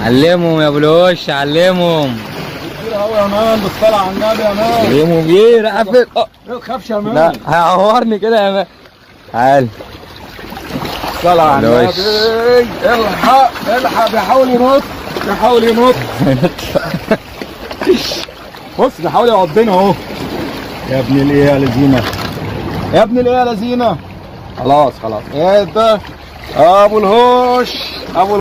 علمهم يا ابو الوش علمهم كتير قوي يا مان بالصلاه على النبي يا مان علمهم ايه راح فين أه، ما تخافش يا مان لا هيعورني كده يا مان تعال صلاه على الوش. النبي الحق الحق بيحاول ينط بيحاول ينط بص بيحاول يعضنا اهو يا ابن الايه يا لذينه يا ابن الايه يا لذينه خلاص خلاص ايه ده ابو الهوش ابو